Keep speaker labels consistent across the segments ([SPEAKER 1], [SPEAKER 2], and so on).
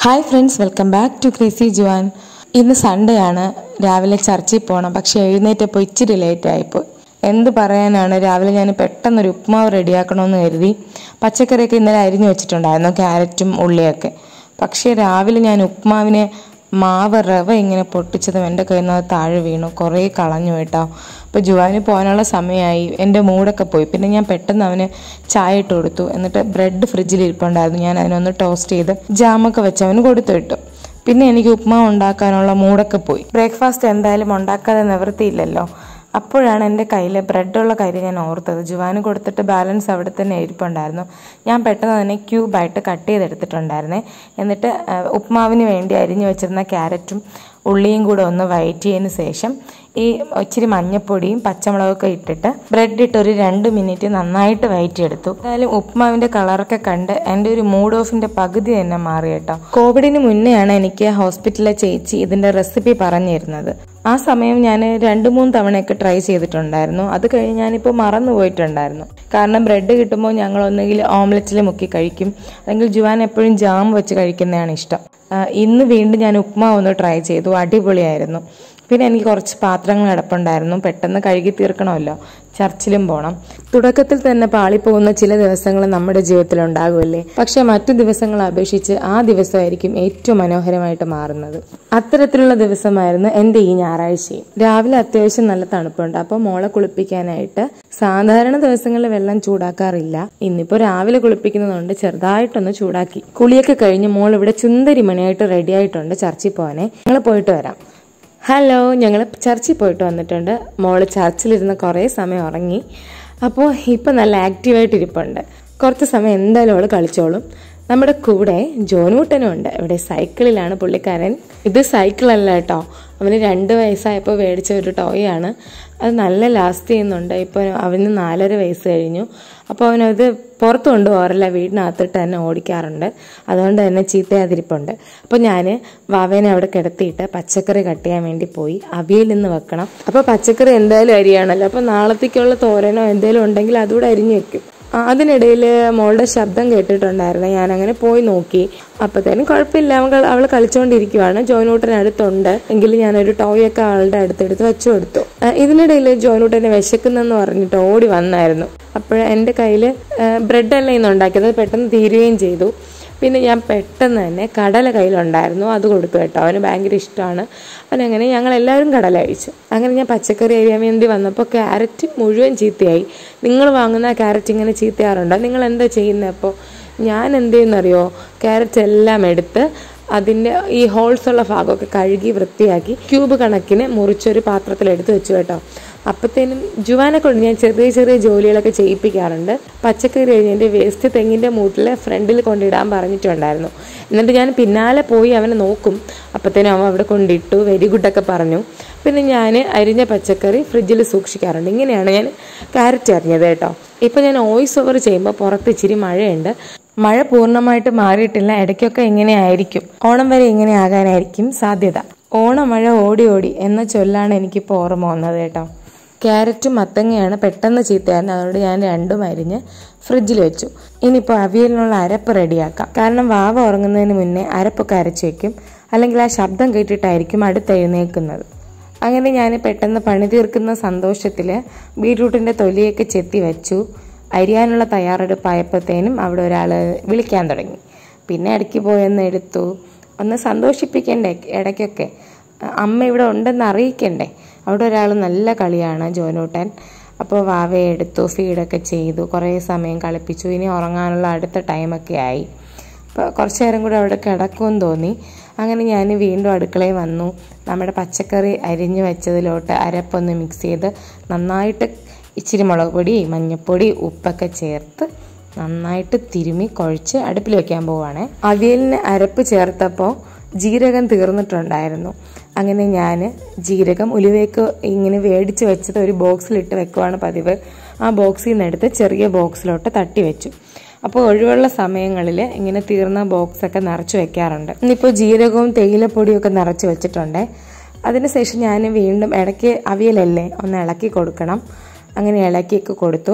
[SPEAKER 1] hi friends welcome back to crazy Juan ഇന്ന് Sunday ആണ് രാവിലെ ചർച്ചിൽ പോകണം പക്ഷെ എഴുന്നേറ്റപ്പോൾ ഇച്ചിരി ലേറ്റ് ആയിപ്പോയി എന്ത് പറയാനാണ് രാവിലെ ഞാൻ പെട്ടെന്നൊരു ഉപ്മാവ് റെഡിയാക്കണമെന്ന് കരുതി പച്ചക്കറിയൊക്കെ ഇന്നലെ അരിഞ്ഞു വെച്ചിട്ടുണ്ടായിരുന്നു ക്യാരറ്റും ഉള്ളിയൊക്കെ പക്ഷേ രാവിലെ ഞാൻ ഉപ്മാവിനെ മാവ് റവ ഇങ്ങനെ പൊട്ടിച്ചതും എൻ്റെ കയ്യിൽ നിന്ന് അത് താഴെ വീണു കുറേ കളഞ്ഞു കേട്ടോ അപ്പോൾ ജുവാന് പോകാനുള്ള സമയമായി എൻ്റെ മൂടൊക്കെ പോയി പിന്നെ ഞാൻ പെട്ടെന്ന് അവന് ചായ ഇട്ട് കൊടുത്തു എന്നിട്ട് ബ്രെഡ് ഫ്രിഡ്ജിൽ ഇരിപ്പുണ്ടായിരുന്നു ഞാൻ അതിനൊന്ന് ടോസ്റ്റ് ചെയ്ത് ജാമൊക്കെ വെച്ച് അവന് കൊടുത്തു വിട്ടു പിന്നെ എനിക്ക് ഉപ്മാവ് ഉണ്ടാക്കാനുള്ള മൂടൊക്കെ പോയി ബ്രേക്ക്ഫാസ്റ്റ് എന്തായാലും ഉണ്ടാക്കാതെ നിവൃത്തിയില്ലല്ലോ അപ്പോഴാണ് എൻ്റെ കയ്യിൽ ബ്രെഡുള്ള കാര്യം ഞാൻ ഓർത്തത് ജുവാന് കൊടുത്തിട്ട് ബാലൻസ് അവിടെ തന്നെ ഇരിപ്പുണ്ടായിരുന്നു ഞാൻ പെട്ടെന്ന് തന്നെ ക്യൂബായിട്ട് കട്ട് ചെയ്തെടുത്തിട്ടുണ്ടായിരുന്നേ എന്നിട്ട് ആ, ഉപ്മാവിന് വേണ്ടി അരിഞ്ഞു വെച്ചിരുന്ന ക്യാരറ്റും ഉള്ളിയും കൂടെ ഒന്ന് വഴറ്റിയതിന് ശേഷം ഈ ഇച്ചിരി മഞ്ഞപ്പൊടിയും പച്ചമുളകൊക്കെ ഇട്ടിട്ട് ബ്രെഡ് ഇട്ട് ഒരു രണ്ട് മിനിറ്റ് നന്നായിട്ട് വഴറ്റിയെടുത്തു എന്തായാലും ഉപ്മാവിന്റെ കളറൊക്കെ കണ്ട് എൻ്റെ ഒരു മൂഡ് ഓഫിന്റെ പകുതി തന്നെ മാറി കേട്ടോ കോവിഡിന് മുന്നെയാണ് എനിക്ക് ഹോസ്പിറ്റലിലെ ചേച്ചി ഇതിന്റെ റെസിപ്പി പറഞ്ഞിരുന്നത് ആ സമയം ഞാൻ രണ്ട് മൂന്ന് തവണയൊക്കെ ട്രൈ ചെയ്തിട്ടുണ്ടായിരുന്നു അത് കഴിഞ്ഞ് ഞാനിപ്പോൾ മറന്നു പോയിട്ടുണ്ടായിരുന്നു കാരണം ബ്രെഡ് കിട്ടുമ്പോൾ ഞങ്ങൾ ഒന്നുകിൽ ഓംലെറ്റിൽ മുക്കി കഴിക്കും അല്ലെങ്കിൽ ജുവാൻ എപ്പോഴും ജാം വെച്ച് കഴിക്കുന്നതാണ് ഇഷ്ടം ആ, ഇന്ന് വീണ്ടും ഞാൻ ഉപ്മാവ് ഒന്ന് ട്രൈ ചെയ്തു അടിപൊളിയായിരുന്നു പിന്നെ എനിക്ക് കുറച്ച് പാത്രങ്ങൾ കിടപ്പുണ്ടായിരുന്നു പെട്ടെന്ന് കഴുകി തീർക്കണമല്ലോ ചർച്ചിലും പോകണം തുടക്കത്തിൽ തന്നെ പാളിപ്പോകുന്ന ചില ദിവസങ്ങൾ നമ്മുടെ ജീവിതത്തിൽ ഉണ്ടാകുമല്ലേ പക്ഷെ മറ്റു ദിവസങ്ങളെ അപേക്ഷിച്ച് ആ ദിവസമായിരിക്കും ഏറ്റവും മനോഹരമായിട്ട് മാറുന്നത് അത്തരത്തിലുള്ള ദിവസമായിരുന്നു എൻ്റെ ഈ ഞായറാഴ്ചയും രാവിലെ അത്യാവശ്യം നല്ല തണുപ്പുണ്ട് അപ്പോൾ മോളെ കുളിപ്പിക്കാനായിട്ട് സാധാരണ ദിവസങ്ങളിൽ വെള്ളം ചൂടാക്കാറില്ല ഇന്നിപ്പോ രാവിലെ കുളിപ്പിക്കുന്നതുകൊണ്ട് ചെറുതായിട്ടൊന്ന് ചൂടാക്കി കുളിയൊക്കെ കഴിഞ്ഞ് മോൾ ഇവിടെ ചുന്തരി മണിയായിട്ട് റെഡി ആയിട്ടുണ്ട് ചർച്ചിൽ പോകാനേ ഞങ്ങൾ പോയിട്ട് വരാം ഹലോ ഞങ്ങൾ ചർച്ചിൽ പോയിട്ട് വന്നിട്ടുണ്ട് മോള് ചർച്ചിലിരുന്ന് കുറേ സമയം ഉറങ്ങി അപ്പോൾ ഇപ്പം നല്ല ആക്റ്റീവായിട്ട് ഇരിപ്പുണ്ട് കുറച്ച് സമയം എന്തായാലും അവൾ കളിച്ചോളും നമ്മുടെ കൂടെ ജോനൂട്ടനും ഉണ്ട് ഇവിടെ സൈക്കിളിലാണ് പുള്ളിക്കാരൻ ഇത് സൈക്കിളല്ല കേട്ടോ അവന് രണ്ട് വയസ്സായപ്പോൾ മേടിച്ച ഒരു ടോയ് ആണ് അത് നല്ല ലാസ്റ്റ് ചെയ്യുന്നുണ്ട് ഇപ്പോൾ അവന് നാലര വയസ്സ് കഴിഞ്ഞു അപ്പോൾ അവനത് പുറത്ത് കൊണ്ടുപോകാറില്ല വീടിനകത്തിട്ട് തന്നെ ഓടിക്കാറുണ്ട് അതുകൊണ്ട് തന്നെ ചീത്തയാതിരിപ്പുണ്ട് അപ്പോൾ ഞാൻ വാവേനെ അവിടെ കിടത്തിയിട്ട് പച്ചക്കറി കട്ട് ചെയ്യാൻ വേണ്ടി പോയി അവിയൽ നിന്ന് വെക്കണം അപ്പോൾ പച്ചക്കറി എന്തായാലും അരിയാണല്ലോ അപ്പോൾ നാളത്തേക്കുള്ള തോരനോ എന്തെങ്കിലും ഉണ്ടെങ്കിൽ അതുകൂടെ അരിഞ്ഞു വെക്കും ആ, അതിനിടയിൽ മോളുടെ ശബ്ദം കേട്ടിട്ടുണ്ടായിരുന്നു ഞാൻ അങ്ങനെ പോയി നോക്കി അപ്പത്തേനും കുഴപ്പമില്ല അവൾ അവൾ കളിച്ചുകൊണ്ടിരിക്കുവാണ് ജോനൂട്ടൻ അടുത്തുണ്ട് എങ്കിലും ഞാനൊരു ടോയ് ഒക്കെ അവളുടെ അടുത്തെടുത്ത് വെച്ചു കൊടുത്തു ആ, ഇതിനിടയിൽ ജോനൂട്ടനെ വിശക്കുന്നെന്ന് പറഞ്ഞിട്ട് ഓടി വന്നായിരുന്നു അപ്പോൾ എൻ്റെ കയ്യിൽ ബ്രെഡ് എല്ലാം ഇന്ന് ഉണ്ടാക്കിയത് അത് പെട്ടെന്ന് തീരുകയും ചെയ്തു പിന്നെ ഞാൻ പെട്ടെന്ന് തന്നെ കടല കയ്യിലുണ്ടായിരുന്നു അത് കൊടുത്തു കേട്ടോ അവന് ഭയങ്കര ഇഷ്ടമാണ് അവനങ്ങനെ ഞങ്ങൾ എല്ലാവരും കടല കഴിച്ചു അങ്ങനെ ഞാൻ പച്ചക്കറി അരിയാൻ വേണ്ടി വന്നപ്പോൾ ക്യാരറ്റ് മുഴുവൻ ചീത്തയായി നിങ്ങൾ വാങ്ങുന്ന ക്യാരറ്റ് ഇങ്ങനെ ചീത്തയാറുണ്ടോ നിങ്ങൾ എന്താ ചെയ്യുന്നത് അപ്പോൾ ഞാൻ എന്ത് ചെയ്യുന്നറിയോ ക്യാരറ്റ് എല്ലാം എടുത്ത് അതിൻ്റെ ഈ ഹോൾസ് ഉള്ള ഭാഗമൊക്കെ കഴുകി വൃത്തിയാക്കി ക്യൂബ് കണക്കിന് മുറിച്ചൊരു പാത്രത്തിൽ എടുത്ത് വെച്ചു കേട്ടോ അപ്പത്തേനും ജുവാനെ കൊണ്ട് ഞാൻ ചെറിയ ചെറിയ ജോലികളൊക്കെ ചെയ്യിപ്പിക്കാറുണ്ട് പച്ചക്കറി കഴിഞ്ഞതിൻ്റെ വേസ്റ്റ് തെങ്ങിൻ്റെ മൂട്ടിൽ ഫ്രണ്ടിൽ കൊണ്ടിടാൻ പറഞ്ഞിട്ടുണ്ടായിരുന്നു എന്നിട്ട് ഞാൻ പിന്നാലെ പോയി അവനെ നോക്കും അപ്പത്തേനും അവൻ അവിടെ കൊണ്ടിട്ടു വെരി ഗുഡൊക്കെ പറഞ്ഞു പിന്നെ ഞാൻ അരിഞ്ഞ പച്ചക്കറി ഫ്രിഡ്ജിൽ സൂക്ഷിക്കാറുണ്ട് ഇങ്ങനെയാണ് ഞാൻ ക്യാരറ്റ് അരിഞ്ഞത് കേട്ടോ ഇപ്പം ഞാൻ വോയിസ് ഓവർ ചെയ്യുമ്പോൾ പുറത്ത് ഇച്ചിരി മഴയുണ്ട് മഴ പൂർണ്ണമായിട്ട് മാറിയിട്ടില്ല ഇടയ്ക്കൊക്കെ ഇങ്ങനെ ആയിരിക്കും ഓണം വരെ ഇങ്ങനെ ആകാനായിരിക്കും സാധ്യത ഓണമഴ ഓടി ഓടി എന്ന ചൊല്ലാണ് എനിക്കിപ്പോൾ ഓർമ്മ വന്നത് കേട്ടോ ക്യാരറ്റും മത്തങ്ങയാണ് പെട്ടെന്ന് ചീത്തയായിരുന്നു അതുകൊണ്ട് ഞാൻ രണ്ടും അരിഞ്ഞ് ഫ്രിഡ്ജിൽ വെച്ചു ഇനിയിപ്പോൾ അവിയലിനുള്ള അരപ്പ് റെഡിയാക്കാം കാരണം വാവ ഉറങ്ങുന്നതിന് മുന്നേ അരപ്പൊക്കെ അരച്ച് വെക്കും അല്ലെങ്കിൽ ആ ശബ്ദം കേട്ടിട്ടായിരിക്കും അടുത്ത് എഴുന്നേൽക്കുന്നത് അങ്ങനെ ഞാൻ പെട്ടെന്ന് പണി തീർക്കുന്ന സന്തോഷത്തിൽ ബീട്രൂട്ടിൻ്റെ തൊലിയൊക്കെ ചെത്തി വെച്ചു അരിയാനുള്ള തയ്യാറെടുപ്പായപ്പോഴത്തേനും അവിടെ ഒരാൾ വിളിക്കാൻ തുടങ്ങി പിന്നെ ഇടയ്ക്ക് പോയൊന്ന് എടുത്തു ഒന്ന് സന്തോഷിപ്പിക്കണ്ടേ ഇടയ്ക്കൊക്കെ അമ്മ ഇവിടെ ഉണ്ടെന്ന് അറിയിക്കണ്ടേ അവിടെ ഒരാൾ നല്ല കളിയാണ് ജോനൂട്ടൻ അപ്പോൾ വാവയെ എടുത്തു ഫീഡൊക്കെ ചെയ്തു കുറേ സമയം കളിപ്പിച്ചു ഇനി ഉറങ്ങാനുള്ള അടുത്ത ടൈമൊക്കെ ആയി അപ്പോൾ കുറച്ച് നേരം കൂടെ അവിടെ കിടക്കുമെന്ന് തോന്നി അങ്ങനെ ഞാൻ വീണ്ടും അടുക്കളയിൽ വന്നു നമ്മുടെ പച്ചക്കറി അരിഞ്ഞു വെച്ചതിലോട്ട് അരപ്പൊന്ന് മിക്സ് ചെയ്ത് നന്നായിട്ട് ഇച്ചിരി മുളക് പൊടി മഞ്ഞൾപ്പൊടി ഉപ്പൊക്കെ ചേർത്ത് നന്നായിട്ട് തിരുമി കുഴച്ച് അടുപ്പിൽ വെക്കാൻ പോവുകയാണേ അവിയലിന് അരപ്പ് ചേർത്തപ്പോൾ ജീരകം തീർന്നിട്ടുണ്ടായിരുന്നു അങ്ങനെ ഞാൻ ജീരകം ഉലുവയൊക്കെ ഇങ്ങനെ വേടിച്ച് വെച്ചത് ഒരു ബോക്സിലിട്ട് വെക്കുവാണ് പതിവ് ആ ബോക്സിൽ നിന്ന് എടുത്ത് ചെറിയ ബോക്സിലോട്ട് തട്ടി വെച്ചു അപ്പോൾ ഒഴിവുള്ള സമയങ്ങളിൽ ഇങ്ങനെ തീർന്ന ബോക്സൊക്കെ നിറച്ച് വെക്കാറുണ്ട് ഇന്നിപ്പോൾ ജീരകവും തേയിലപ്പൊടിയും ഒക്കെ നിറച്ച് വെച്ചിട്ടുണ്ട് അതിനുശേഷം ഞാൻ വീണ്ടും ഇടയ്ക്ക് അവിയലല്ലേ ഒന്ന് ഇളക്കി കൊടുക്കണം അങ്ങനെ ഇളക്കിയൊക്കെ കൊടുത്തു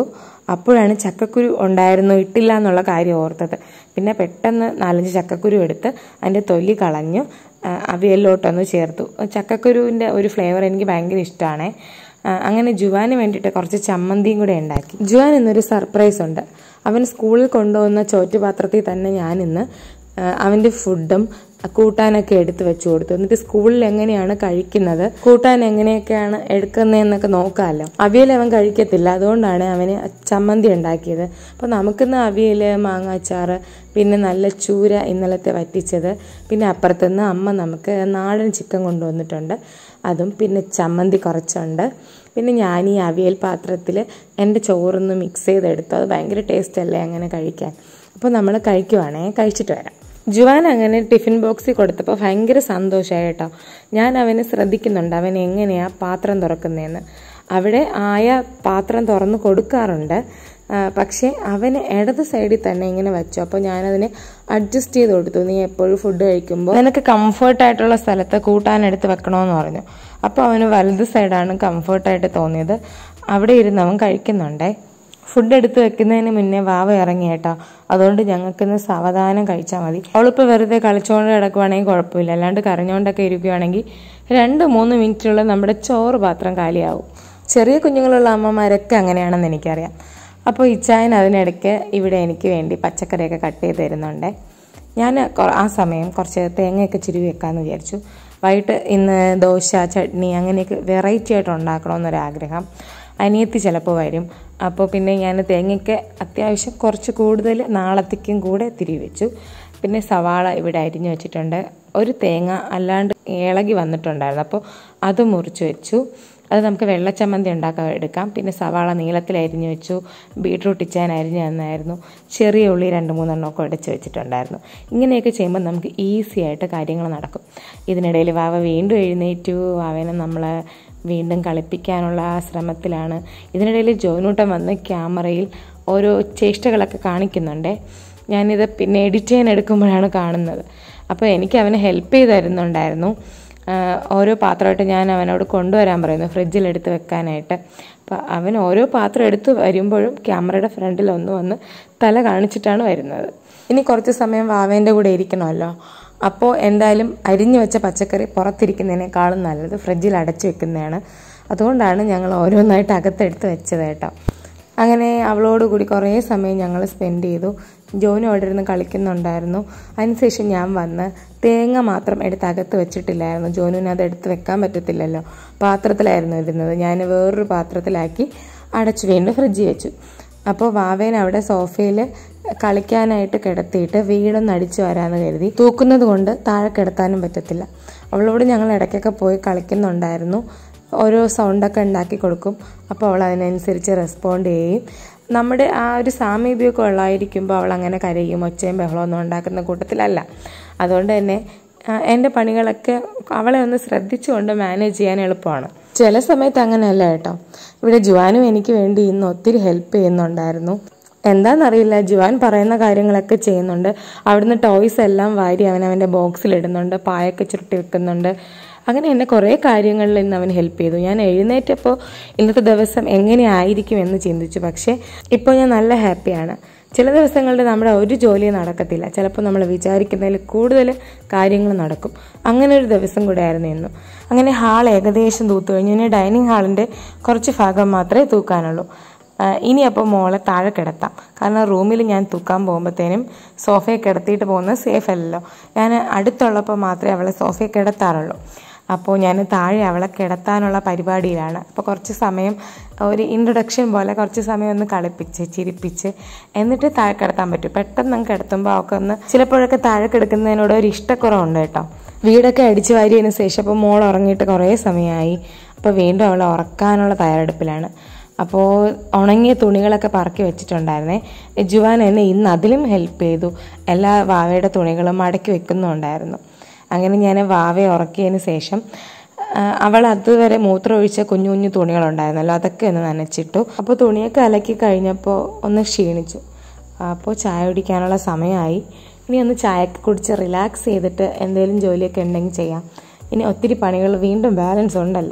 [SPEAKER 1] അപ്പോഴാണ് ചക്കക്കുരു ഉണ്ടായിരുന്നു ഇട്ടില്ല എന്നുള്ള കാര്യം ഓർത്തത് പിന്നെ പെട്ടെന്ന് നാലഞ്ച് ചക്കക്കുരു എടുത്ത് അതിൻ്റെ തൊലി കളഞ്ഞു ആ, അവിയലിലോട്ടൊന്ന് ചേർത്തു ചക്കക്കുരുവിൻ്റെ ഒരു ഫ്ലേവർ എനിക്ക് ഭയങ്കര ഇഷ്ടമാണ് അങ്ങനെ ജുവാന് വേണ്ടിയിട്ട് കുറച്ച് ചമ്മന്തിയും കൂടെ ഉണ്ടാക്കി ജുവാൻ ഇന്നൊരു സർപ്രൈസ് ഉണ്ട് അവൻ സ്കൂളിൽ കൊണ്ടുപോകുന്ന ചോറ്റുപാത്രത്തിൽ തന്നെ ഞാനിന്ന് ആ, അവൻ്റെ ഫുഡും കൂട്ടാനൊക്കെ എടുത്ത് വെച്ചു കൊടുത്തു എന്നിട്ട് സ്കൂളിൽ എങ്ങനെയാണ് കഴിക്കുന്നത് കൂട്ടാൻ എങ്ങനെയൊക്കെയാണ് എടുക്കുന്നതെന്നൊക്കെ നോക്കാമല്ലോ അവിയൽ അവൻ കഴിക്കത്തില്ല അതുകൊണ്ടാണ് അവന് ചമ്മന്തി ഉണ്ടാക്കിയത് അപ്പോൾ നമുക്കിന്ന് അവിയൽ മാങ്ങാച്ചാറ് പിന്നെ നല്ല ചൂര ഇന്നലത്തെ വറ്റിച്ചത് പിന്നെ അപ്പുറത്തുനിന്ന് അമ്മ നമുക്ക് നാടൻ ചിക്കൻ കൊണ്ടുവന്നിട്ടുണ്ട് അതും പിന്നെ ചമ്മന്തി കുറച്ചുണ്ട് പിന്നെ ഞാൻ ഈ അവിയൽ പാത്രത്തിൽ എൻ്റെ ചോറൊന്ന് മിക്സ് ചെയ്തെടുത്തു അത് ഭയങ്കര ടേസ്റ്റ് അല്ലേ അങ്ങനെ കഴിക്കാൻ അപ്പോൾ നമ്മൾ കഴിക്കുവാണേ കഴിച്ചിട്ട് വരാം ജുവാൻ അങ്ങനെ ടിഫിൻ ബോക്സിൽ കൊടുത്തപ്പോൾ ഭയങ്കര സന്തോഷമായി കേട്ടോ ഞാൻ അവനെ ശ്രദ്ധിക്കുന്നുണ്ട് അവൻ എങ്ങനെയാ പാത്രം തുറക്കുന്നതെന്ന് അവിടെ ആയ പാത്രം തുറന്ന് കൊടുക്കാറുണ്ട് ആ, പക്ഷേ അവന് ഇടത് സൈഡിൽ തന്നെ ഇങ്ങനെ വെച്ചു അപ്പോൾ ഞാനതിനെ അഡ്ജസ്റ്റ് ചെയ്ത് കൊടുത്തു നീ എപ്പോഴും ഫുഡ് കഴിക്കുമ്പോൾ നിനക്ക് കംഫർട്ടായിട്ടുള്ള സ്ഥലത്ത് കൂട്ടാനെടുത്ത് വെക്കണമെന്ന് പറഞ്ഞു അപ്പോൾ അവന് വലത് സൈഡാണ് കംഫർട്ടായിട്ട് തോന്നിയത് അവിടെ ഇരുന്ന് അവൻ കഴിക്കുന്നുണ്ടേ ഫുഡ് എടുത്ത് വെക്കുന്നതിന് മുന്നേ വാവ ഇറങ്ങി കേട്ടോ അതുകൊണ്ട് ഞങ്ങൾക്കിന്ന് സാവധാനം കഴിച്ചാൽ മതി അവളിപ്പോൾ വെറുതെ കളിച്ചുകൊണ്ട് കിടക്കുവാണെങ്കിൽ കുഴപ്പമില്ല അല്ലാണ്ട് കരഞ്ഞുകൊണ്ടൊക്കെ ഇരിക്കുവാണെങ്കിൽ രണ്ട് മൂന്ന് മിനിറ്റിനുള്ള നമ്മുടെ ചോറ് പാത്രം കാലിയാവും ചെറിയ കുഞ്ഞുങ്ങളുള്ള അമ്മമാരൊക്കെ അങ്ങനെയാണെന്ന് എനിക്കറിയാം അപ്പോൾ ഇച്ചായൻ അതിനിടയ്ക്ക് ഇവിടെ എനിക്ക് വേണ്ടി പച്ചക്കറിയൊക്കെ കട്ട് ചെയ്ത് തരുന്നുണ്ടേ ഞാൻ കൊ- ആ സമയം കുറച്ച് തേങ്ങയൊക്കെ ചിരുവി വെക്കാമെന്ന് വിചാരിച്ചു വൈകിട്ട് ഇന്ന് ദോശ ചട്നി അങ്ങനെയൊക്കെ വെറൈറ്റി ആയിട്ട് ഉണ്ടാക്കണമെന്നൊരാഗ്രഹം അനിയത്തി ചിലപ്പോൾ വരും അപ്പോൾ പിന്നെ ഞാൻ തേങ്ങയ്ക്ക് അത്യാവശ്യം കുറച്ച് കൂടുതൽ നാളത്തേക്കും കൂടെ തിരികെ വെച്ചു പിന്നെ സവാള ഇവിടെ അരിഞ്ഞു വെച്ചിട്ടുണ്ട് ഒരു തേങ്ങ അല്ലാണ്ട് ഇളകി വന്നിട്ടുണ്ടായിരുന്നു അപ്പോൾ അത് മുറിച്ച് വെച്ചു അത് നമുക്ക് വെള്ളച്ചമ്മന്തി ഉണ്ടാക്കാൻ എടുക്കാം പിന്നെ സവാള നീളത്തിൽ അരിഞ്ഞു വെച്ചു ബീട്രൂട്ട് ഇച്ചാൻ അരിഞ്ഞു തന്നായിരുന്നു ചെറിയ ഉള്ളി രണ്ട് മൂന്നെണ്ണമൊക്കെ ഉടച്ച് വെച്ചിട്ടുണ്ടായിരുന്നു ഇങ്ങനെയൊക്കെ ചെയ്യുമ്പോൾ നമുക്ക് ഈസി ആയിട്ട് കാര്യങ്ങൾ നടക്കും ഇതിനിടയിൽ വാവ വീണ്ടും എഴുന്നേറ്റു വാവേനെ നമ്മൾ വീണ്ടും കളിപ്പിക്കാനുള്ള ആ ശ്രമത്തിലാണ് ഇതിനിടയിൽ ജോനൂട്ടൻ വന്ന് ക്യാമറയിൽ ഓരോ ചേഷ്ടകളൊക്കെ കാണിക്കുന്നുണ്ടേ ഞാനിത് പിന്നെ എഡിറ്റ് ചെയ്യാൻ എടുക്കുമ്പോഴാണ് കാണുന്നത് അപ്പോൾ എനിക്ക് അവനെ ഹെൽപ്പ് ചെയ്ത് തരുന്നുണ്ടായിരുന്നു ആഹ് ഓരോ പാത്രമായിട്ട് ഞാൻ അവനോട് കൊണ്ടുവരാൻ പറയുന്നു ഫ്രിഡ്ജിൽ എടുത്ത് വെക്കാനായിട്ട് അപ്പോൾ അവൻ ഓരോ പാത്രം എടുത്ത് വരുമ്പോഴും ക്യാമറയുടെ ഫ്രണ്ടിൽ ഒന്ന് വന്ന് തല കാണിച്ചിട്ടാണ് വരുന്നത് ഇനി കുറച്ച് സമയം വാവേൻ്റെ കൂടെ ഇരിക്കണമല്ലോ അപ്പോൾ എന്തായാലും അരിഞ്ഞു വെച്ച പച്ചക്കറി പുറത്തിരിക്കുന്നതിനേക്കാളും നല്ലത് ഫ്രിഡ്ജിൽ അടച്ചു വെക്കുന്നതാണ് അതുകൊണ്ടാണ് ഞങ്ങൾ ഓരോന്നായിട്ട് അകത്തെടുത്ത് വെച്ചത് കേട്ടോ അങ്ങനെ അവളോട് കൂടി കുറേ സമയം ഞങ്ങൾ സ്പെൻഡ് ചെയ്തു ജോനു അവിടെ ഇരുന്ന് കളിക്കുന്നുണ്ടായിരുന്നു അതിനുശേഷം ഞാൻ വന്ന് തേങ്ങ മാത്രം എടുത്ത് അകത്ത് വെച്ചിട്ടില്ലായിരുന്നു ജോനുവിന് അത് എടുത്ത് വെക്കാൻ പറ്റത്തില്ലല്ലോ പാത്രത്തിലായിരുന്നു ഇരുന്നത് ഞാൻ വേറൊരു പാത്രത്തിലാക്കി അടച്ചു വീണ്ടും ഫ്രിഡ്ജിൽ വെച്ചു അപ്പോൾ വാവേൻ അവിടെ സോഫയിൽ കളിക്കാനായിട്ട് കിടത്തിയിട്ട് വീടൊന്ന് അടിച്ചു വരാമെന്ന് കരുതി തൂക്കുന്നത് കൊണ്ട് താഴെ കിടത്താനും പറ്റത്തില്ല അവളോട് ഞങ്ങൾ ഇടയ്ക്കൊക്കെ പോയി കളിക്കുന്നുണ്ടായിരുന്നു ഓരോ സൗണ്ടൊക്കെ ഉണ്ടാക്കി കൊടുക്കും അപ്പോൾ അവൾ അതിനനുസരിച്ച് റെസ്പോണ്ട് ചെയ്യും നമ്മുടെ ആ ഒരു സാമീപ്യമൊക്കെ ഉള്ളായിരിക്കുമ്പോൾ അവൾ അങ്ങനെ കരയും ഒച്ചയും ബഹളമൊന്നും ഉണ്ടാക്കുന്ന കൂട്ടത്തിലല്ല അതുകൊണ്ട് തന്നെ ആ, എൻ്റെ പണികളൊക്കെ അവളെ ഒന്ന് ശ്രദ്ധിച്ചുകൊണ്ട് മാനേജ് ചെയ്യാൻ എളുപ്പമാണ് ചില സമയത്ത് അങ്ങനെയല്ല കേട്ടോ ഇവിടെ ജുവാനും എനിക്ക് വേണ്ടി ഇന്ന് ഒത്തിരി ഹെൽപ്പ് ചെയ്യുന്നുണ്ടായിരുന്നു എന്താണെന്നറിയില്ല ജുവാൻ പറയുന്ന കാര്യങ്ങളൊക്കെ ചെയ്യുന്നുണ്ട് അവിടുന്ന് ടോയ്സ് എല്ലാം വാരി അവൻ അവൻ്റെ ബോക്സിൽ ഇടുന്നുണ്ട് പായൊക്കെ ചുരുട്ടി വെക്കുന്നുണ്ട് അങ്ങനെ എന്നെ കുറേ കാര്യങ്ങളിൽ ഇന്ന് അവൻ ഹെൽപ്പ് ചെയ്തു ഞാൻ എഴുന്നേറ്റപ്പോൾ ഇന്നത്തെ ദിവസം എങ്ങനെയായിരിക്കും എന്ന് ചിന്തിച്ചു പക്ഷേ ഇപ്പോൾ ഞാൻ നല്ല ഹാപ്പിയാണ് ചില ദിവസങ്ങളിൽ നമ്മുടെ ഒരു ജോലിയും നടക്കത്തില്ല ചിലപ്പോൾ നമ്മൾ വിചാരിക്കുന്നതിൽ കൂടുതൽ കാര്യങ്ങൾ നടക്കും അങ്ങനെ ഒരു ദിവസം കൂടെ ആയിരുന്നു ഇന്നും അങ്ങനെ ഹാൾ ഏകദേശം തൂത്തു കഴിഞ്ഞു ഇനി ഡൈനിങ് ഹാളിൻ്റെ കുറച്ച് ഭാഗം മാത്രമേ തൂക്കാനുള്ളൂ ആ, ഇനി അപ്പോൾ മോളെ താഴെ കിടത്താം കാരണം റൂമിൽ ഞാൻ തൂക്കാൻ പോകുമ്പോഴത്തേനും സോഫയെ കിടത്തിയിട്ട് പോകുന്നത് സേഫ് അല്ലല്ലോ ഞാൻ അടുത്തുള്ളപ്പോൾ മാത്രമേ അവളെ സോഫയെ കിടത്താറുള്ളൂ അപ്പോൾ ഞാൻ താഴെ അവളെ കിടത്താനുള്ള പരിപാടിയിലാണ് അപ്പോൾ കുറച്ച് സമയം ഒരു ഇൻട്രൊഡക്ഷൻ പോലെ കുറച്ച് സമയം ഒന്ന് കളിപ്പിച്ച് ചിരിപ്പിച്ച് എന്നിട്ട് താഴെ കിടത്താൻ പറ്റും പെട്ടെന്ന് അങ്ങ് കിടത്തുമ്പോൾ അവൾക്ക് ഒന്ന് ചിലപ്പോഴൊക്കെ താഴെ കിടക്കുന്നതിനോട് ഒരു ഇഷ്ടക്കുറവുണ്ട് കേട്ടോ വീടൊക്കെ അടിച്ചു വാരിയതിന് ശേഷം അപ്പോൾ മോൾ ഉറങ്ങിയിട്ട് കുറേ സമയമായി അപ്പോൾ വീണ്ടും അവളെ ഉറക്കാനുള്ള തയ്യാറെടുപ്പിലാണ് അപ്പോൾ ഉണങ്ങിയ തുണികളൊക്കെ പറക്കി വെച്ചിട്ടുണ്ടായിരുന്നേ ജുവാൻ എന്നെ ഇന്ന് അതിലും ഹെൽപ്പ് ചെയ്തു എല്ലാ വാവയുടെ തുണികളും മടക്കി വെക്കുന്നുണ്ടായിരുന്നു അങ്ങനെ ഞാൻ വാവയെ ഉറക്കിയതിന് ശേഷം ആ, അവൾ അതുവരെ മൂത്രമൊഴിച്ച കുഞ്ഞു കുഞ്ഞു തുണികളുണ്ടായിരുന്നല്ലോ അതൊക്കെ ഒന്ന് നനച്ചിട്ടു അപ്പോൾ തുണിയൊക്കെ അലക്കി കഴിഞ്ഞപ്പോൾ ഒന്ന് ക്ഷീണിച്ചു അപ്പോൾ ചായ കുടിക്കാനുള്ള സമയമായി ഇനി ഒന്ന് ചായയൊക്കെ കുടിച്ച് റിലാക്സ് ചെയ്തിട്ട് എന്തെങ്കിലും ജോലിയൊക്കെ ഉണ്ടെങ്കിൽ ചെയ്യാം ഇനി ഒത്തിരി പണികൾ വീണ്ടും ബാലൻസ് ഉണ്ടല്ലോ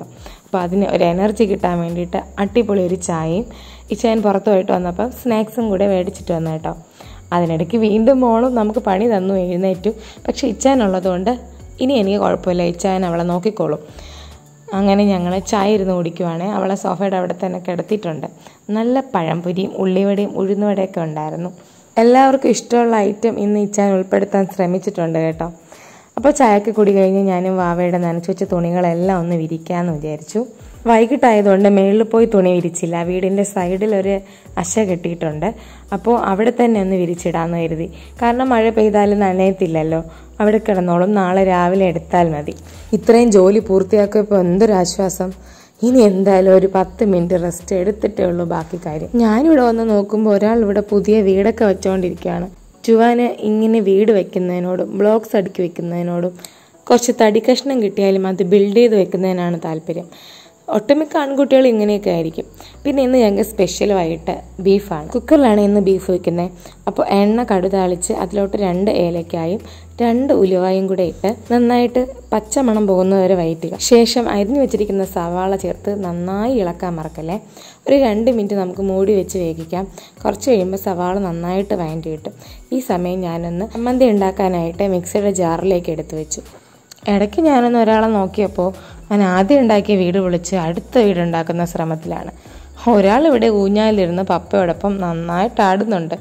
[SPEAKER 1] അപ്പോൾ അതിന് ഒരു എനർജി കിട്ടാൻ വേണ്ടിയിട്ട് അടിപൊളി ഒരു ചായയും ഇച്ചായൻ പുറത്ത് പോയിട്ട് വന്നപ്പോൾ സ്നാക്സും കൂടെ മേടിച്ചിട്ട് വന്നു കേട്ടോ അതിനിടയ്ക്ക് വീണ്ടും മോളും നമുക്ക് പണി തന്നു എഴുന്നേറ്റു പക്ഷേ ഇച്ചാനുള്ളതുകൊണ്ട് ഇനി എനിക്ക് കുഴപ്പമില്ല ഇച്ചായൻ അവളെ നോക്കിക്കോളും അങ്ങനെ ഞങ്ങൾ ചായ ഇരുന്ന് കുടിക്കുവാണേ അവളെ സോഫയുടെ അവിടെ തന്നെ കിടത്തിയിട്ടുണ്ട് നല്ല പഴംപൊരിയും ഉള്ളിവടയും ഉഴുന്നുവടയൊക്കെ ഉണ്ടായിരുന്നു എല്ലാവർക്കും ഇഷ്ടമുള്ള ഐറ്റം ഇന്ന് ഇച്ചാൻ ഉൾപ്പെടുത്താൻ ശ്രമിച്ചിട്ടുണ്ട് കേട്ടോ അപ്പോൾ ചായക്ക് കുടി കഴിഞ്ഞ് ഞാനും വാവയുടെ നനച്ചു വെച്ച തുണികളെല്ലാം ഒന്ന് വിരിക്കാമെന്ന് വിചാരിച്ചു വൈകിട്ടായതുകൊണ്ട് മേളിൽ പോയി തുണി വിരിച്ചില്ല വീടിൻ്റെ സൈഡിൽ ഒരു അശ കെട്ടിയിട്ടുണ്ട് അപ്പോൾ അവിടെ തന്നെ ഒന്ന് വിരിച്ചിടാമെന്ന് കരുതി കാരണം മഴ പെയ്താലും നനയത്തില്ലല്ലോ അവിടെ കിടന്നോളും നാളെ രാവിലെ എടുത്താൽ മതി ഇത്രയും ജോലി പൂർത്തിയാക്കിയപ്പോൾ എന്തൊരാശ്വാസം ഇനി എന്തായാലും ഒരു പത്ത് മിനിറ്റ് റെസ്റ്റ് എടുത്തിട്ടേ ഉള്ളൂ ബാക്കി കാര്യം ഞാനിവിടെ വന്ന് നോക്കുമ്പോൾ ഒരാൾ ഇവിടെ പുതിയ വീടൊക്കെ വെച്ചുകൊണ്ടിരിക്കുകയാണ് ജുവാന് ഇങ്ങനെ വീട് വെക്കുന്നതിനോടും ബ്ലോക്സ് അടുക്കി വെക്കുന്നതിനോടും കുറച്ച് തടി കഷ്ണം കിട്ടിയാലും അത് ബിൽഡ് ചെയ്ത് വെക്കുന്നതിനാണ് താല്പര്യം ഒട്ടുമിക്ക ആൺകുട്ടികൾ ഇങ്ങനെയൊക്കെ ആയിരിക്കും പിന്നെ ഇന്ന് ഞങ്ങൾക്ക് സ്പെഷ്യലുമായിട്ട് ബീഫാണ് കുക്കറിലാണ് ഇന്ന് ബീഫ് വെക്കുന്നത് അപ്പോൾ എണ്ണ കടുതാളിച്ച് അതിലോട്ട് രണ്ട് ഏലക്കായും രണ്ട് ഉലുവായും കൂടെ ഇട്ട് നന്നായിട്ട് പച്ചമണം പോകുന്നവരെ വയറ്റുക ശേഷം അരിഞ്ഞു വെച്ചിരിക്കുന്ന സവാള ചേർത്ത് നന്നായി ഇളക്കാൻ മറക്കല്ലേ ഒരു രണ്ട് മിനിറ്റ് നമുക്ക് മൂടി വെച്ച് വേവിക്കാം കുറച്ച് കഴിയുമ്പോൾ സവാള നന്നായിട്ട് വഴറ്റി കിട്ടും ഈ സമയം ഞാനൊന്ന് ചമ്മന്തി ഉണ്ടാക്കാനായിട്ട് മിക്സിയുടെ ജാറിലേക്ക് എടുത്തു വെച്ചു ഇടയ്ക്ക് ഞാനൊന്ന് ഒരാളെ നോക്കിയപ്പോൾ ഞാൻ ആദ്യം ഉണ്ടാക്കിയ വീട് വിളിച്ച് അടുത്ത വീട് ഉണ്ടാക്കുന്ന ശ്രമത്തിലാണ് ഒരാൾ ഇവിടെ ഊഞ്ഞാലിരുന്ന് പപ്പയോടൊപ്പം നന്നായിട്ട് ആടുന്നുണ്ട്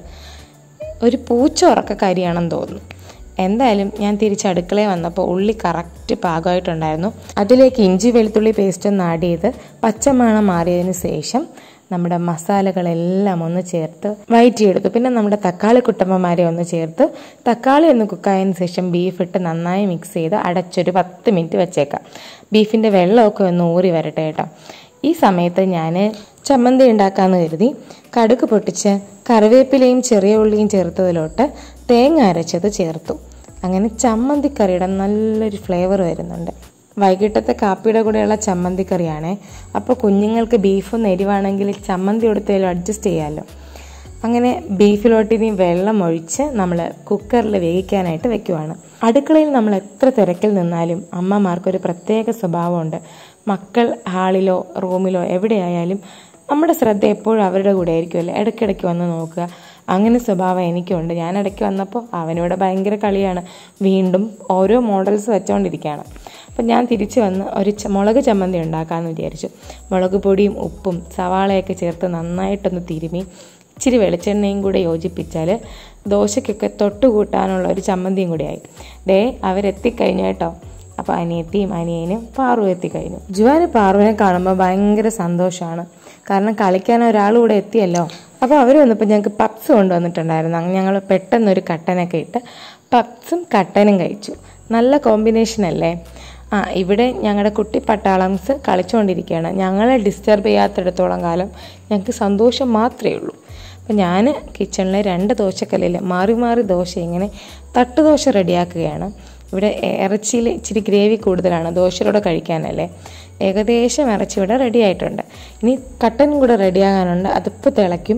[SPEAKER 1] ഒരു പൂച്ച ഉറക്കക്കാരിയാണെന്ന് തോന്നുന്നു എന്തായാലും ഞാൻ തിരിച്ച് അടുക്കളയിൽ വന്നപ്പോൾ ഉള്ളി കറക്റ്റ് പാകമായിട്ടുണ്ടായിരുന്നു അതിലേക്ക് ഇഞ്ചി വെളുത്തുള്ളി പേസ്റ്റ് ഒന്ന് ആഡ് ചെയ്ത് പച്ചമണം മാറിയതിന് ശേഷം നമ്മുടെ മസാലകളെല്ലാം ഒന്ന് ചേർത്ത് വയറ്റിയെടുത്തു പിന്നെ നമ്മുടെ തക്കാളി കുട്ടമ്മമാരെ ഒന്ന് ചേർത്ത് തക്കാളി ഒന്ന് കുക്കായതിന് ശേഷം ബീഫ് ഇട്ട് നന്നായി മിക്സ് ചെയ്ത് അടച്ചൊരു പത്ത് മിനിറ്റ് വെച്ചേക്കാം ബീഫിൻ്റെ വെള്ളമൊക്കെ ഒന്ന് ഊറി വരട്ടെ കേട്ടോ ഈ സമയത്ത് ഞാൻ ചമ്മന്തി ഉണ്ടാക്കാമെന്ന് കരുതി കടുക് പൊട്ടിച്ച് കറിവേപ്പിലയും ചെറിയ ഉള്ളിയും ചേർത്തതിലോട്ട് തേങ്ങ അരച്ചത് ചേർത്തു അങ്ങനെ ചമ്മന്തിക്കറിയുടെ നല്ലൊരു ഫ്ലേവർ വരുന്നുണ്ട് വൈകിട്ടത്തെ കാപ്പിയുടെ കൂടെയുള്ള ചമ്മന്തിക്കറിയാണേ അപ്പോൾ കുഞ്ഞുങ്ങൾക്ക് ബീഫൊന്ന് എരിവാണെങ്കിൽ ചമ്മന്തി കൊടുത്താലും അഡ്ജസ്റ്റ് ചെയ്യാമല്ലോ അങ്ങനെ ബീഫിലോട്ട് ഇനി വെള്ളം ഒഴിച്ച് നമ്മൾ കുക്കറിൽ വേവിക്കാനായിട്ട് വെക്കുവാണ് അടുക്കളയിൽ നമ്മൾ എത്ര തിരക്കിൽ നിന്നാലും അമ്മമാർക്കൊരു പ്രത്യേക സ്വഭാവമുണ്ട് മക്കൾ ഹാളിലോ റൂമിലോ എവിടെയായാലും നമ്മുടെ ശ്രദ്ധ എപ്പോഴും അവരുടെ കൂടെ ആയിരിക്കുമല്ലോ ഇടയ്ക്കിടയ്ക്ക് വന്ന് നോക്കുക അങ്ങനെ സ്വഭാവം എനിക്കുണ്ട് ഞാൻ ഇടയ്ക്ക് വന്നപ്പോൾ അവനിവിടെ ഭയങ്കര കളിയാണ് വീണ്ടും ഓരോ മോഡൽസ് വെച്ചുകൊണ്ടിരിക്കുകയാണ് അപ്പം ഞാൻ തിരിച്ചു വന്ന് ഒരു ച- മുളക് ചമ്മന്തി ഉണ്ടാക്കാമെന്ന് വിചാരിച്ചു മുളക് പൊടിയും ഉപ്പും സവാളയൊക്കെ ചേർത്ത് നന്നായിട്ടൊന്ന് തിരുമി ഇച്ചിരി വെളിച്ചെണ്ണയും കൂടെ യോജിപ്പിച്ചാൽ ദോശയ്ക്കൊക്കെ തൊട്ട് കൂട്ടാനുള്ള ഒരു ചമ്മന്തിയും കൂടിയായി ദേ അവരെത്തിക്കഴിഞ്ഞു കേട്ടോ അപ്പോൾ അനിയത്തിയും അനിയനും പാറു എത്തിക്കഴിഞ്ഞു ജുവാന് പാറുവിനെ കാണുമ്പോൾ ഭയങ്കര സന്തോഷമാണ് കാരണം കളിക്കാൻ ഒരാൾ കൂടെ എത്തിയല്ലോ അപ്പോൾ അവർ വന്നപ്പോൾ ഞങ്ങൾക്ക് പപ്സ് കൊണ്ടുവന്നിട്ടുണ്ടായിരുന്നു അങ്ങനെ ഞങ്ങൾ പെട്ടെന്നൊരു കട്ടനൊക്കെ ഇട്ട് പപ്സും കട്ടനും കഴിച്ചു നല്ല കോമ്പിനേഷൻ അല്ലേ ആ ഇവിടെ ഞങ്ങളുടെ കുട്ടി പട്ടാളംസ് കളിച്ചുകൊണ്ടിരിക്കുകയാണ് ഞങ്ങളെ ഡിസ്റ്റർബ് ചെയ്യാത്തിടത്തോളം കാലം ഞങ്ങൾക്ക് സന്തോഷം മാത്രമേ ഉള്ളൂ അപ്പം ഞാൻ കിച്ചണിലെ രണ്ട് ദോശക്കല്ലിൽ മാറി മാറി ദോശ ഇങ്ങനെ തട്ടുദോശ റെഡിയാക്കുകയാണ് ഇവിടെ ഇറച്ചിയിൽ ഇച്ചിരി ഗ്രേവി കൂടുതലാണ് ദോശയിലൂടെ കഴിക്കാനല്ലേ ഏകദേശം ഇറച്ചി ഇവിടെ റെഡി ആയിട്ടുണ്ട് ഇനി കട്ടനും കൂടെ റെഡിയാകാനുണ്ട് അതിപ്പോൾ തിളയ്ക്കും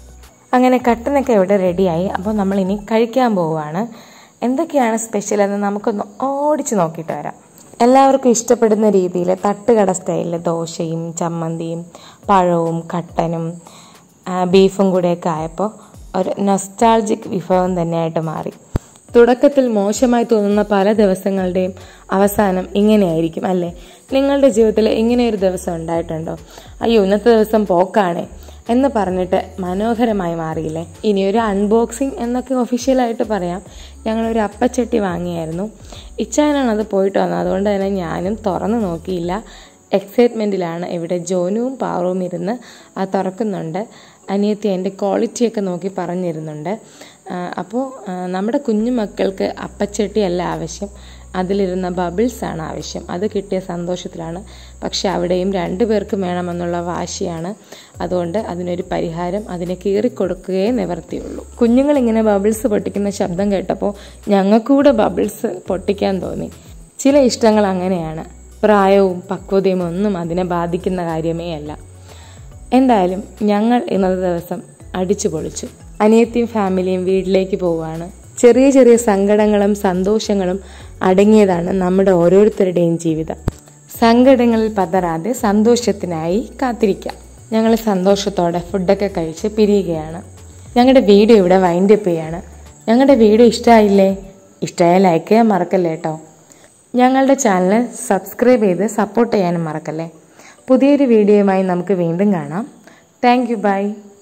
[SPEAKER 1] അങ്ങനെ കട്ടനൊക്കെ ഇവിടെ റെഡിയായി അപ്പോൾ നമ്മൾ ഇനി കഴിക്കാൻ പോവുകയാണ് എന്തൊക്കെയാണ് സ്പെഷ്യൽ എന്ന് നമുക്കൊന്ന് ഓടിച്ച് നോക്കിയിട്ട് വരാം എല്ലാവർക്കും ഇഷ്ടപ്പെടുന്ന രീതിയിൽ തട്ടുകട സ്റ്റൈലിൽ ദോശയും ചമ്മന്തിയും പഴവും കട്ടനും ആ, ബീഫും കൂടെയൊക്കെ ആയപ്പോൾ ഒരു നൊസ്റ്റാൾജിക് വിഭവം തന്നെയായിട്ട് മാറി തുടക്കത്തിൽ മോശമായി തോന്നുന്ന പല ദിവസങ്ങളുടെയും അവസാനം ഇങ്ങനെയായിരിക്കും അല്ലേ നിങ്ങളുടെ ജീവിതത്തിൽ ഇങ്ങനെ ഒരു ദിവസം ഉണ്ടായിട്ടുണ്ടോ അയ്യോ ഇന്നത്തെ ദിവസം പോക്കാണേ എന്ന് പറഞ്ഞിട്ട് മനോഹരമായി മാറിയില്ലേ ഇനി ഒരു അൺബോക്സിങ് എന്നൊക്കെ ഒഫീഷ്യലായിട്ട് പറയാം ഞങ്ങളൊരു അപ്പച്ചട്ടി വാങ്ങിയായിരുന്നു ഇച്ചാനാണ് അത് പോയിട്ട് വന്നത് അതുകൊണ്ട് തന്നെ ഞാനും തുറന്നു നോക്കിയില്ല എക്സൈറ്റ്മെൻറ്റിലാണ് ഇവിടെ ജോനുവും പാറുവും ഇരുന്ന് ആ തുറക്കുന്നുണ്ട് അനിയത്തി എൻ്റെ ക്വാളിറ്റിയൊക്കെ നോക്കി പറഞ്ഞിരുന്നുണ്ട് അപ്പോൾ നമ്മുടെ കുഞ്ഞു മക്കൾക്ക് അപ്പച്ചട്ടിയല്ല ആവശ്യം അതിലിരുന്ന ബബിൾസ് ആണ് ആവശ്യം അത് കിട്ടിയ സന്തോഷത്തിലാണ് പക്ഷെ അവിടെയും രണ്ടു പേർക്കും വേണമെന്നുള്ള വാശിയാണ് അതുകൊണ്ട് അതിനൊരു പരിഹാരം അതിനെ കീറിക്കൊടുക്കുകയേ നിവർത്തിയുള്ളൂ കുഞ്ഞുങ്ങളിങ്ങനെ ബബിൾസ് പൊട്ടിക്കുന്ന ശബ്ദം കേട്ടപ്പോൾ ഞങ്ങൾക്കൂടെ ബബിൾസ് പൊട്ടിക്കാൻ തോന്നി ചില ഇഷ്ടങ്ങൾ അങ്ങനെയാണ് പ്രായവും പക്വതയും ഒന്നും അതിനെ ബാധിക്കുന്ന കാര്യമേ അല്ല എന്തായാലും ഞങ്ങൾ ഇന്നത്തെ ദിവസം അടിച്ചു പൊളിച്ചു അനിയത്തിയും ഫാമിലിയും വീട്ടിലേക്ക് പോവുകയാണ് ചെറിയ ചെറിയ സങ്കടങ്ങളും സന്തോഷങ്ങളും അടങ്ങിയതാണ് നമ്മുടെ ഓരോരുത്തരുടെയും ജീവിതം സങ്കടങ്ങളിൽ പതറാതെ സന്തോഷത്തിനായി കാത്തിരിക്കാം ഞങ്ങൾ സന്തോഷത്തോടെ ഫുഡൊക്കെ കഴിച്ച് പിരിയുകയാണ് ഞങ്ങളുടെ വീഡിയോ ഇവിടെ വൈൻഡപ്പ് ചെയ്യാണ് ഞങ്ങളുടെ വീഡിയോ ഇഷ്ടമായില്ലേ ഇഷ്ടമായ ലൈക്ക് ചെയ്യാൻ മറക്കല്ലേ കേട്ടോ ഞങ്ങളുടെ ചാനൽ സബ്സ്ക്രൈബ് ചെയ്ത് സപ്പോർട്ട് ചെയ്യാനും മറക്കല്ലേ പുതിയൊരു വീഡിയോയുമായി നമുക്ക് വീണ്ടും കാണാം താങ്ക് യു ബൈ